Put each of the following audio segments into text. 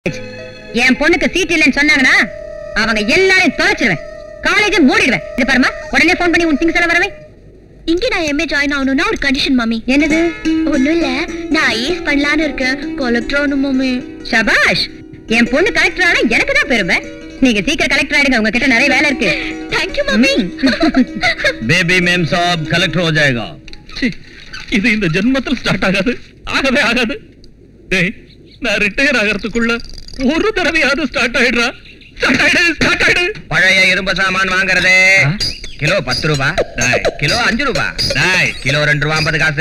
என் பொண்ணுக்கு சீட் இல்லைன்னு சொன்னாங்கன்னா அவங்க எல்லாரையும் தொலைச்சிருவேன் காலேஜ் மூடிடுவேன் இது பாருமா உடனே ஃபோன் பண்ணி உன் திங்ஸ் எல்லாம் வரவே இங்க நான் எம்ஏ ஜாயின் ஆகணும்னா ஒரு கண்டிஷன் மாமி என்னது ஒண்ணும் இல்ல நான் ஐஏஎஸ் பண்ணலான்னு இருக்கேன் கலெக்டர் ஆகணும் மாமி ஷபாஷ் என் பொண்ணு கலெக்டர் ஆனா எனக்கு தான் பெருமை நீங்க சீக்கிரம் கலெக்டர் ஆயிடுங்க உங்ககிட்ட நிறைய வேலை இருக்கு தேங்க்யூ மாமி बेबी मैम साहब कलेक्टर हो जाएगा ச்சீ, இது இந்த ஜென்மத்தில் ஸ்டார்ட் ஆகாது ஆகவே ஆகாது டேய் நான் ரிட்டையர் ஆகிறதுக்குள்ள ஒரு தடவையாவது ஸ்டார்ட் ஆயிடுறா ஸ்டார்ட் ஆயிடு ஸ்டார்ட் ஆயிடு பழைய இரும்பு சாமான் வாங்குறது ஆ? கிலோ பத்து ரூபா டேய். கிலோ அஞ்சு ரூபா டேய் கிலோ ரெண்டு ரூபா ஐம்பது காசு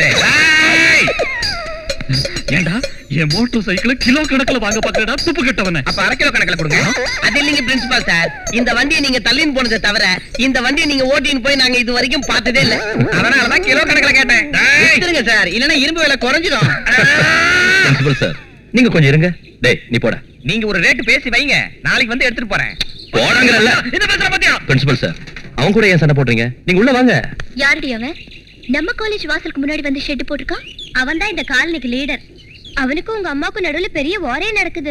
ஏண்டா என் மோட்டார் சைக்கிளை கிலோ கணக்குல வாங்க பாக்கடா துப்பு கட்டவனே அப்ப அரை கிலோ கணக்குல கொடுங்க அது இல்லைங்க பிரின்சிபால் சார் இந்த வண்டியை நீங்க தள்ளின்னு போனதை தவிர இந்த வண்டியை நீங்க ஓட்டின்னு போய் நாங்க இது வரைக்கும் பார்த்ததே இல்ல அதனாலதான் கிலோ கணக்குல கேட்டேன் வித்துருங்க சார் இல்லன்னா இரும்பு விலை குறைஞ்சிடும் பிரின்சிபல் சார் நீங்க கொஞ்சம் இருங்க டேய் நீ போட நீங்க ஒரு ரேட் பேசி வைங்க நாளைக்கு வந்து எடுத்துட்டு போறேன் போடாங்கறல்ல என்ன பேசுற பத்தியா பிரின்சிபல் சார் அவன் கூட ஏன் சண்டை போடுறீங்க நீங்க உள்ள வாங்க யாருடி அவன் நம்ம காலேஜ் வாசலுக்கு முன்னாடி வந்து ஷெட் போட்டிருக்கான் அவன் தான் இந்த காலனிக்கு லீடர் அவனுக்கும் உங்க அம்மாவுக்கும் நடுவுல பெரிய வாரே நடக்குது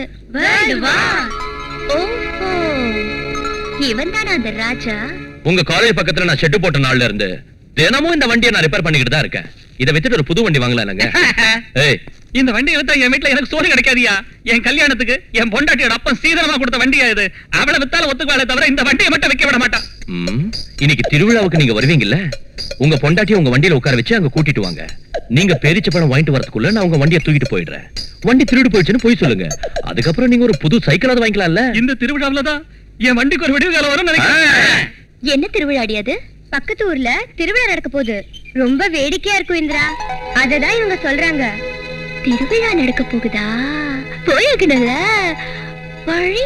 ஓஹோ இவன் தானே அந்த ராஜா உங்க காலேஜ் பக்கத்துல நான் ஷெட் போட்ட நாள்ல இருந்து தினமும் இந்த வண்டியை நான் ரிப்பேர் பண்ணிக்கிட்டு தான் இருக்கேன் இதை வித்துட்டு ஒரு புது வண்டி வாங்கலாம் இல்லைங்க ஏய் இந்த வண்டியை வித்தா என் வீட்டுல எனக்கு சோறு கிடைக்காதியா என் கல்யாணத்துக்கு என் பொண்டாட்டியோட அப்பன் சீதனமா கொடுத்த வண்டியா இது அவளை வித்தாலும் ஒத்துக்குவாளே தவிர இந்த வண்டியை மட்டும் வைக்க விட மாட்டான் ம், இன்னைக்கு திருவிழாவுக்கு நீங்க வருவீங்கல்ல உங்க பொண்டாட்டியை உங்க வண்டியில உட்கார வச்சு அங்க கூட்டிட்டு வாங்க நீங்க பேரிச்ச பழம் வாங்கிட்டு வரதுக்குள்ள நான் உங்க வண்டியை தூக்கிட்டு போயிடுறேன் வண்டி திருடு போயிடுச்சுன்னு போய் சொல்லுங்க அதுக்கப்புறம் நீங்க ஒரு புது சைக்கிளாவது வாங்கிக்கலாம்ல இந்த திருவிழாவுல தான் என் வண்டிக்கு ஒரு விடிவு காலம் வரும் நினைக்கிறேன் என்ன திருவிழாடி அது பக்கத்து ஊர்ல திருவிழா நடக்க போகுது ரொம்ப வேடிக்கையா இருக்கும் இந்திரா அததான் இவங்க சொல்றாங்க திருவிழா நடக்க போகுதா போயிருக்கணும்ல வழி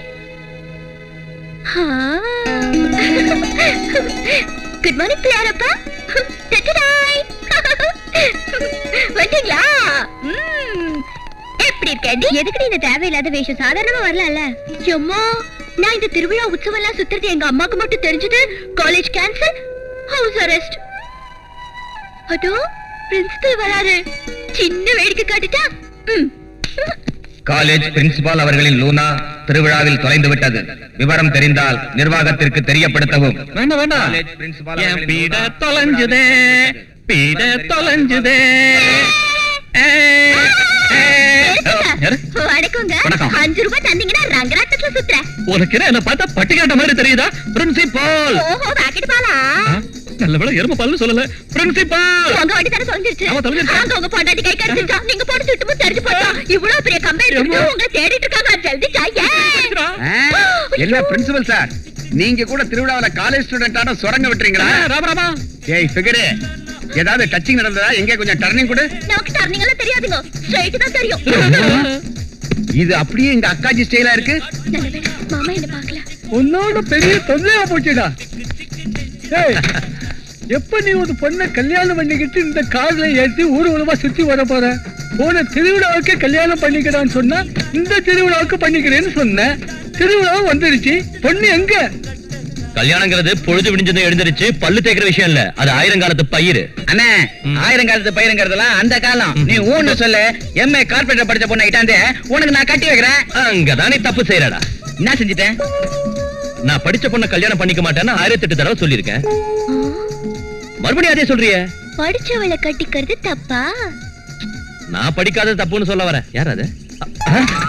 குட் மார்னிங் பிள்ளையாரப்பா டட்டடாய். வந்துட்டீங்களா ம். எப்படி இருக்கடி எதுக்கு இந்த தேவையில்லாத வேஷம் சாதாரணமா வரலாம்ல எம்மா நான் இந்த திருவிழா உற்சவம் எல்லாம் சுத்துறது எங்க அம்மாக்கு மட்டும் தெரிஞ்சது காலேஜ் கேன்சல் ஹவுஸ் அரெஸ்ட் அதோ பிரின்சிபல் வராரு சின்ன வேடிக்கை காட்டுட்டா ம். காலேஜ் பிரின்சிபால் அவர்களின் லூனா திருவிழாவில் தொலைந்து விட்டது விவரம் தெரிந்தால் நிர்வாகத்திற்கு தெரியப்படுத்தவும் வேண்டாம் வேண்டாம் காலேஜ் பிரின்சிபால் என் அவர்களின் பீட லூனா தொலைஞ்சுதே பீட தொலைஞ்சுதே ஏய், ஏய். யாரு? வணக்கங்க வணக்கம். அஞ்சு ரூபாய் தந்தீங்கன்னா ரங்கராட்டத்துல சுத்துறேன் உனக்கு என்ன என்ன பார்த்தா பட்டிக்காட்ட மாதிரி தெரியுதா பிரின்சிபால் ஓஹோ பாக்கெட் பாலா நல்ல வேளை எரும பால்னு சொல்லல பிரின்சிபால் உங்க வண்டி தானே தொலைஞ்சிருச்சு ஆமா, தொலைஞ்சிருச்சு. அங்க உங்க பொண்டாட்டி கை கடிச்சிட்டா நீங்க போட்டு திட்டமும் தெரிஞ்சு போட்டா இவ்வளவு பெரிய கம்பெனி இருக்கு உங்களை தேடிட்டு இருக்காங்க ஜல்தி சாயே என்ன பிரின்சிபல் சார் நீங்க கூட திருவிழாவுல காலேஜ் ஸ்டூடெண்டான சுரங்க விட்டுறீங்களா ராம ராமா ஏய் ஃபிகரு ஏதாவது டச்சிங் நடந்ததா எங்க கொஞ்சம் டர்னிங் கொடு நமக்கு டர்னிங் எல்லாம் தெரியாதுங்க ஸ்ட்ரைட் தான் தெரியும் இது அப்படியே எங்க அக்காஜி ஸ்டைலா இருக்கு நல்ல வேளை மாமா என்ன பார்க்கல உன்னோட பெரிய தொல்லையா போச்சுடா ஏய், எப்ப நீ ஒரு பொண்ணை கல்யாணம் பண்ணிக்கிட்டு இந்த கார்ல ஏற்றி ஊர்வலமா சுத்தி வர போற போன திருவிழாவுக்கு கல்யாணம் பண்ணிக்கிறான்னு சொன்னா இந்த திருவிழாவுக்கு பண்ணிக்கிறேன்னு சொன்ன திருவிழாவும் வந்துருச்சு பொண்ணு எங்க கல்யாணங்கிறது பொழுது விடிஞ்சதும் எழுந்திருச்சு பல்லு தேய்க்கிற விஷயம் இல்ல அது ஆயிரங்காலத்து பயிர் அண்ணே ஆயிரம் காலத்து பயிருங்கிறதெல்லாம் அந்த காலம் நீ ஊன்னு சொல்லு எம்ஏ கார்பரேட்டர் படிச்ச பொண்ணை கிட்டாந்து உனக்கு நான் கட்டி வைக்கிறேன் அங்கதானே தப்பு செய்யறடா என்ன செஞ்சுட்டேன் நான் படிச்ச பொண்ண கல்யாணம் பண்ணிக்க மாட்டேன்னு ஆயிரத்தி எட்டு தடவை சொல்லியிருக்கேன் மறுபடியும் அதே சொல்றியே படிச்சவளை கட்டிக்கிறது தப்பா நான் படிக்காத தப்புன்னு சொல்ல வரேன் யார் அது அ- ஆ?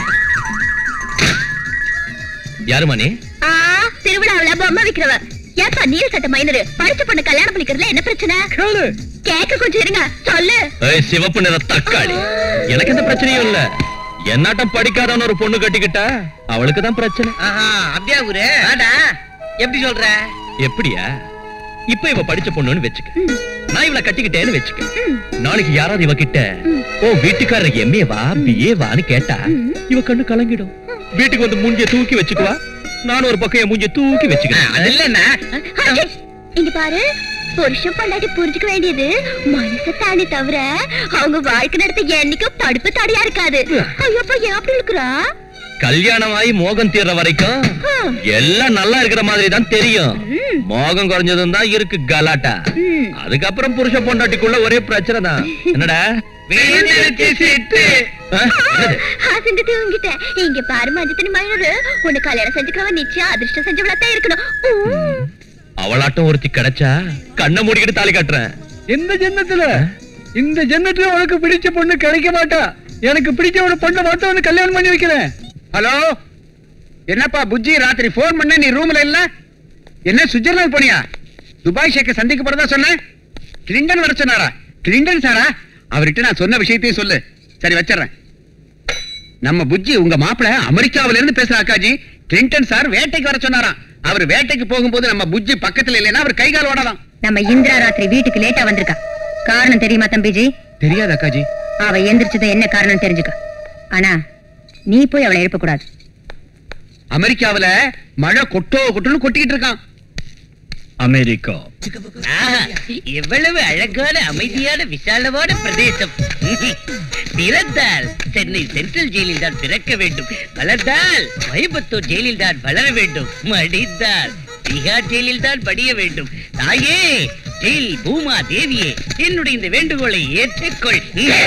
யாருமா நீ ஆ திருவிழாவுல பொம்மை விக்கிறவ ஏப்பா நீல் சட்ட மைனரு படிச்ச பொண்ணு கல்யாணம் பண்ணிக்கிறதுல என்ன பிரச்சனை கேளு கேக்க கொஞ்சம் இருங்க சொல்லு ஏய், சிவப்பு நிற தக்காளி எனக்கு எந்த பிரச்சனையும் இல்ல என்னாட்டம் படிக்காதவன ஒரு பொண்ணு கட்டிக்கிட்டா அவளுக்கு தான் பிரச்சனை ஆஹா அப்படியா ஊரு வாடா எப்படி சொல்ற எப்படியா இப்ப இவ படிச்ச பொண்ணுன்னு வச்சுக்க நான் இவள கட்டிக்கிட்டேன்னு வச்சுக்க நாளைக்கு யாராவது இவ கிட்ட ஓ வீட்டுக்காரர் எம்ஏ வா பிஏ வான்னு கேட்டா இவ கண்ணு கலங்கிடும் வீட்டுக்கு வந்து மூஞ்சிய தூக்கி வச்சுக்குவா நானும் ஒரு பக்கம் என் மூஞ்சிய தூக்கி வச்சுக்கிறேன் அது இல்லன்னா அடே, இங்க பாரு புருஷன் பொண்டாட்டி புரிஞ்சுக்க வேண்டியது மனச தானே தவிர அவங்க வாழ்க்கை நடத்த என்னைக்கும் தடுப்பு தடையா இருக்காது ஐயோப்பா ஏன் அப்படி இருக்கிறா கல்யாணம் ஆகி மோகம் தீர்ற வரைக்கும் எல்லாம் நல்லா இருக்கிற மாதிரி தான் தெரியும் மோகம் குறைஞ்சதும் தான் இருக்கு கலாட்டா அதுக்கப்புறம் புருஷ பொண்டாட்டிக்குள்ள ஒரே பிரச்சனை தான் என்னடா வீட்டுக்கு சிட்டு ஆ, என்னது? ஆசங்க தூங்கிட்டேன் இங்க பாரு மஞ்சத்தனி மயிறு உன்னை கல்யாணம் செஞ்சுக்கிறவன் நிச்சயம் அதிர்ஷ்டம் செஞ்சவளா தான் இருக்கணும் ஊ. அவளாட்டம் ஒருத்தி கிடைச்சா கண்ணை மூடிக்கிட்டு தாலி கட்டுறேன் இந்த ஜென்மத்துல இந்த ஜென்மத்துல உனக்கு பிடிச்ச பொண்ணு கிடைக்க மாட்டா எனக்கு பிடிச்ச ஒரு பொண்ணை பார்த்து உனக்கு கல்யாணம் பண்ணி வைக்கிறேன் ஹலோ என்னப்பா புஜ்ஜி ராத்திரி ஃபோன் பண்ண நீ ரூம்ல இல்ல என்ன சுவிட்சர்லாந்து போனியா துபாய் ஷேக்க சந்திக்க போறதா சொன்னேன் கிளிண்டன் வர சொன்னாரா கிளிண்டன் சாரா அவர்கிட்ட நான் சொன்ன விஷயத்தையும் சொல்லு சரி வச்சிடுறேன் நம்ம புஜ்ஜி உங்க மாப்பிள அமெரிக்காவில இருந்து பேசுற அக்காஜி கிளிண்டன் சார் வேட்டைக்கு வர சொன்னாராம் அவர் வேட்டைக்கு போகும்போது நம்ம புஜ்ஜி பக்கத்துல இல்லைன்னா அவர் கை கால் ஓடலாம் நம்ம இந்திரா ராத்திரி வீட்டுக்கு லேட்டா வந்திருக்கா காரணம் தெரியுமா தம்பிஜி தெரியாது அக்காஜி அவ எந்திரிச்சது என்ன காரணம் தெரிஞ்சுக்க ஆனா நீ போய் அவளை எழுப்ப கூடாது அமெரிக்காவுல மழை கொட்டோ கொட்டுன்னு கொட்டிக்கிட்டு இருக்கான் அமெரிக்கா எவ்வளவு அழகான அமைதியான விசாலமான பிரதேசம் பிறந்தால் சென்னை சென்ட்ரல் ஜெயிலில் தான் பிறக்க வேண்டும் வளர்ந்தால் கோயம்புத்தூர் ஜெயிலில் தான் வளர வேண்டும் மடிந்தால் பீகார் ஜெயிலில் தான் படிய வேண்டும் தாயே ஜெயில் பூமா தேவியே என்னுடைய இந்த வேண்டுகோளை ஏற்றுக்கொள்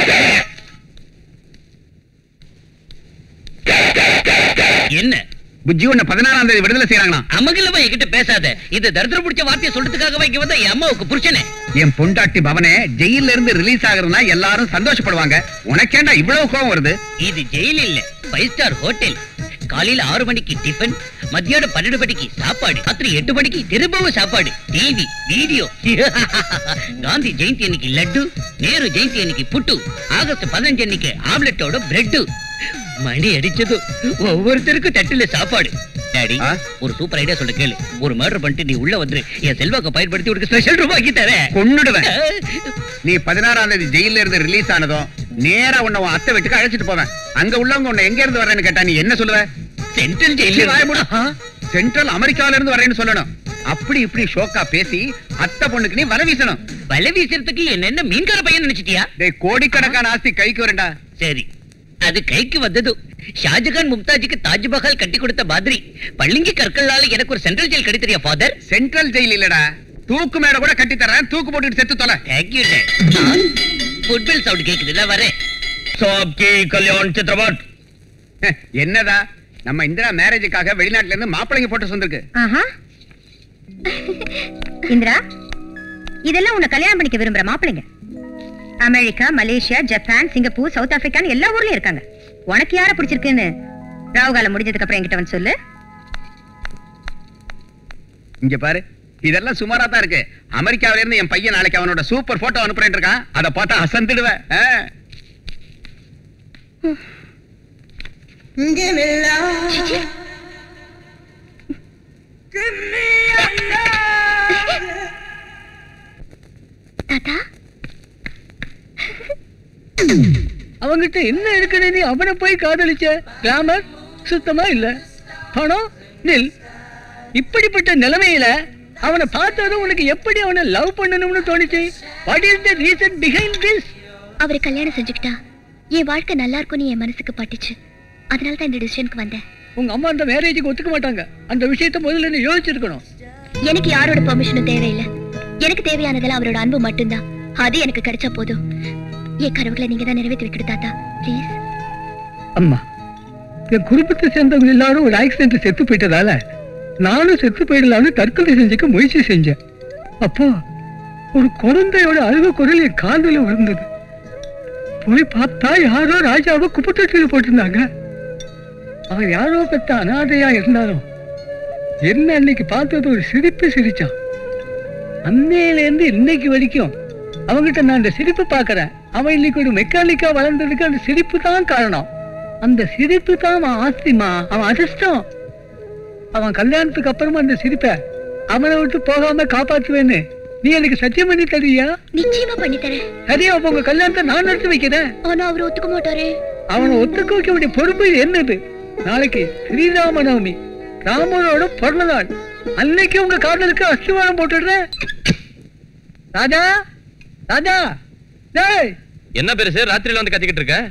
என்ன புஜ்ஜி உன்னை பதினாறாம் தேதி விடுதலை செய்யறாங்களாம் அமங்கலமா என்கிட்ட பேசாத இந்த தரித்திரம் பிடிச்ச வார்த்தையை சொல்றதுக்காக வைக்க வந்த என் அம்மாவுக்கு புருஷனே என் பொண்டாட்டி பவனே ஜெயில இருந்து ரிலீஸ் ஆகுறதுனா எல்லாரும் சந்தோஷப்படுவாங்க உனக்கேண்டா இவ்வளவு கோவம் வருது இது ஜெயில் இல்ல ஃபைவ் ஸ்டார் ஹோட்டல் காலையில ஆறு மணிக்கு டிஃபன் மத்தியானம் பன்னெண்டு மணிக்கு சாப்பாடு ராத்திரி எட்டு மணிக்கு திரும்பவும் சாப்பாடு டிவி வீடியோ காந்தி ஜெயந்தி அன்னைக்கு லட்டு நேரு ஜெயந்தி அன்னைக்கு புட்டு ஆகஸ்ட் பதினஞ்சு அன்னைக்கு ஆம்லெட்டோட பிரெட் மணி அடிச்சது ஒவ்வொருத்தருக்கும் தட்டுல சாப்பாடு டாடி ஆ? ஒரு சூப்பர் ஐடியா சொல்ல கேளு ஒரு மர்டர் பண்ணிட்டு நீ உள்ள வந்துரு என் செல்வாக்க பயன்படுத்தி உனக்கு ஸ்பெஷல் ரூம் ஆக்கி தரேன் கொன்னுடுவேன் நீ பதினாறாம் தேதி ஜெயில இருந்து ரிலீஸ் ஆனதும் நேரா உன்னை உன் அத்தை வீட்டுக்கு அழைச்சிட்டு போவேன் அங்க உள்ளவங்க உன்னை எங்க இருந்து வரேன்னு கேட்டா நீ என்ன சொல்லுவ சென்ட்ரல் சீ, வாயை மூடு. ஜெயில சென்ட்ரல் அமெரிக்கால இருந்து வரேன்னு சொல்லணும் அப்படி இப்படி ஷோக்கா பேசி அத்தை பொண்ணுக்கு நீ வர வீசணும் வலை வீசுறதுக்கு என்ன என்ன மீன்கார பையன் நினைச்சிட்டியா டேய் கோடிக்கணக்கான ஆஸ்தி கைக்கு வரேன்டா சரி அது கைக்கு வந்தது ஷாஜகான் மும்தாஜுக்கு தாஜ்மஹால் கட்டி கொடுத்த மாதிரி பள்ளிங்கி கற்களால எனக்கு ஒரு சென்ட்ரல் ஜெயில் கிடைத்தறியா ஃபாதர் சென்ட்ரல் ஜெயில் இல்லடா தூக்கு மேல கூட கட்டி தரேன் தூக்கு போட்டுட்டு செத்து தொலை தேங்க்யூ ஃபுட்பால் சவுண்ட் கேக்குதுல வரேன் சாப்கி கல்யாண் சித்ரபாட் ஹே, என்னதா நம்ம இந்திரா மேரேஜுக்காக வெளிநாட்டுல இருந்து மாப்பிள்ளைங்க போட்டு வந்திருக்கு ஆஹா இந்திரா இதெல்லாம் உன்னை கல்யாணம் பண்ணிக்க விரும்புற மாப்பிள்ளைங்க America Malaysia Japan Singapore South ஆப்பிரிக்கான்னு எல்லா ஊர்லயும் இருக்காங்க உனக்கு யார பிடிச்சிருக்குன்னு ராவுகாலம் முடிஞ்சதுக்கு அப்புறம் என்கிட்ட வந்து சொல்லு இங்க பாரு இதெல்லாம் சுமாரா தான் இருக்கு அமெரிக்காவில இருந்து என் பையன் நாளைக்கு அவனோட சூப்பர் போட்டோ அனுப்புறேன் இருக்கான் அதை பார்த்தா அசந்துடுவேன் ஆ. தாத்தா அவங்கிட்ட என்ன இருக்குன்னு நீ அவனை போய் காதலிச்ச கிளாமர் சுத்தமா இல்ல பணம் நில் இப்படிப்பட்ட நிலைமையில அவனை பார்த்ததும் உனக்கு எப்படி அவனை லவ் பண்ணணும்னு தோணுச்சு what is the reason behind this அவரை கல்யாணம் செஞ்சுக்கிட்டா என் வாழ்க்கை நல்லா இருக்கும்னு என் மனசுக்கு பட்டுச்சு அதனால தான் இந்த டிசிஷனுக்கு வந்தேன் உங்க அம்மா அந்த மேரேஜுக்கு ஒத்துக்க மாட்டாங்க அந்த விஷயத்த முதல்ல நீ யோசிச்சிருக்கணும் எனக்கு யாரோட பெர்மிஷனும் தேவையில்லை எனக்கு தேவையானதெல்லாம் அவரோட அன்பு மட்டும்தான் அது எனக்கு கிடைச்சா போதும் என் கனவுகளை நீங்க தான் நிறைவேற்றி வைக்கணும் தாத்தா ப்ளீஸ் அம்மா என் குடும்பத்தை சேர்ந்தவங்க எல்லாரும் ஒரு ஆக்சிடென்ட் செத்து போயிட்டதால நானும் செத்து போயிடலாம்னு தற்கொலை செஞ்சுக்க முயற்சி செஞ்சேன் அப்போ ஒரு குழந்தையோட அழுக குரல் என் காதுல விழுந்தது போய் பார்த்தா யாரோ ராஜாவை குப்பத்தொட்டியில் போட்டிருந்தாங்க அவன் யாரோ பெத்த அனாதையா இருந்தாலும் என்ன அன்னைக்கு பார்த்தது ஒரு சிரிப்பு சிரிச்சான் அன்னையில இருந்து இன்னைக்கு வரைக்கும் அவங்கிட்ட நான் அந்த சிரிப்பு பார்க்கறேன் அவன் இன்னைக்கு ஒரு மெக்கானிக்கா வளர்ந்ததுக்கு அந்த சிரிப்பு தான் காரணம் அந்த சிரிப்பு தான் அவன் ஆஸ்திமா அவன் அதிர்ஷ்டம் அவன் கல்யாணத்துக்கு அப்புறமா அந்த சிரிப்பை அவனை விட்டு போகாம காப்பாத்துவேன்னு நீ எனக்கு சத்தியம் பண்ணி தருவியா நிச்சயமா பண்ணி தரேன் சரியா அப்ப உங்க கல்யாணத்தை நான் நடத்தி வைக்கிறேன் ஆனா அவர் ஒத்துக்க மாட்டாரே அவனை ஒத்துக்க வைக்க வேண்டிய பொறுப்பு என்னது நாளைக்கு ஸ்ரீராம நவமி ராமனோட பிறந்த நாள் அன்னைக்கு உங்க காதலுக்கு அஸ்திவாரம் போட்டுடுறேன் ராஜா ராஜா டேய் என்ன பெருசு ராத்திரியில வந்து கத்திக்கிட்டு இருக்க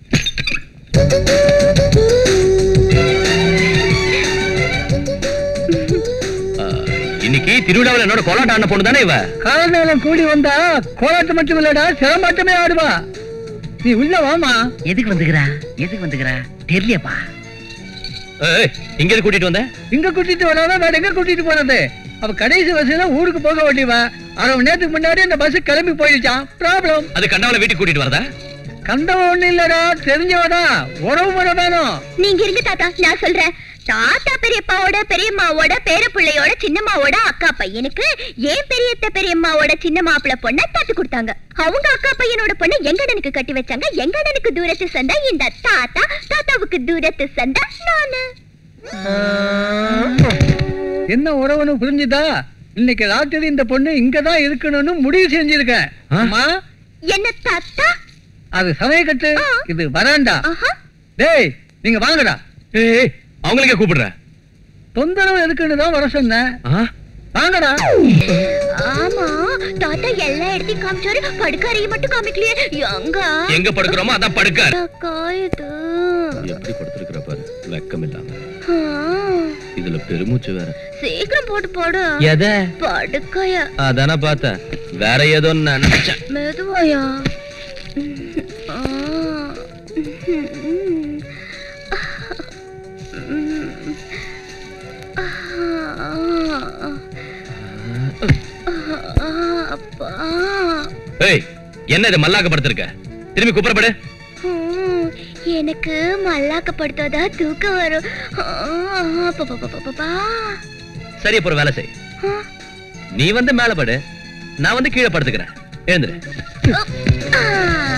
ஆ, இன்னைக்கு திருவிழாவில் என்னோட கோலாட்டம் ஆன பொண்ணு தானே இவ காலநேரம் கூடி வந்தா கோலாட்டம் மட்டும் இல்லடா சிரமாட்டமே ஆடுவா நீ உள்ள வாமா எதுக்கு வந்துக்கிறா எதுக்கு வந்துக்கிறா தெரியலப்பா ஏய், இங்க எதுக்கு கூட்டிட்டு வந்த இங்க கூட்டிட்டு வராம வேற எங்க கூட்டிட்டு போறது அவ கடைசி பஸ்ல ஊருக்கு போக வேண்டியவா அரை மணி நேரத்துக்கு முன்னாடி அந்த பஸ் கிளம்பி போயிடுச்சான் ப்ராப்ளம் அது கண்டவளை வீட்டுக்கு கூட்டிட்டு வரதா கண்டவ ஒண்ணு இல்லடா தெரிஞ்சவடா உறவு முறை வேணும் நீங்க இருங்க தாத்தா நான் சொல்றேன் தாத்தா பெரியப்பாவோட பெரியம்மாவோட பேரப்பிள்ளையோட சின்னம்மாவோட அக்கா பையனுக்கு ஏன் பெரியத்த பெரியம்மாவோட சின்ன மாப்பிள்ள பொண்ண தத்து கொடுத்தாங்க அவங்க அக்கா பையனோட பொண்ணு எங்கடனுக்கு கட்டி வச்சாங்க எங்கடனுக்கு தூரத்து சந்தா இந்த தாத்தா தாத்தாவுக்கு தூரத்து சந்தா நானு என்ன உறவுன்னு புரிஞ்சுதா இன்னைக்கு ராத்திரி இந்த பொண்ணு இங்கதான் இருக்கணும்னு முடிவு செஞ்சிருக்கேன் ஆ? அம்மா என்ன தாத்தா அது சமயக்கட்டு ஆ. இது வராண்டா ஆஹா டேய் நீங்க வாங்கடா ஏய் அவங்களுக்கே கூப்பிடுற தொந்தரவு எதுக்குன்னு தான் வர சொன்னேன் ஆ? வாங்கடா ஆமா தாத்தா எல்லா இடத்தையும் காமிச்சாரு படுக்காரையும் மட்டும் காமிக்கலையே எங்க எங்க படுக்கிறோமோ அதான் படுக்கார் காயுது எப்படி படுத்திருக்கிற பாரு வெக்கம் இல்லாம ஆ, இதுல பெருமூச்சு வேற சீக்கிரம் போட்டு போடு எத படுக்கைய அதானே பார்த்தேன் வேற ஏதோ நினைச்சேன் மெதுவாயா ஆ. அப்பா ஏய் என்ன இது மல்லாக்க படுத்திருக்க திரும்பி குப்புறப்படு ஹம், எனக்கு மல்லாக்க படுத்தாதா தூக்கம் வரும் ஆ, அப்பா, அப்பா, அப்பா, அப்பா. சரி அப்ப ஒரு வேலை செய் ஆ, நீ வந்து மேல படு நான் வந்து கீழே படுத்துக்கிறேன் எழுந்துரு ஆ.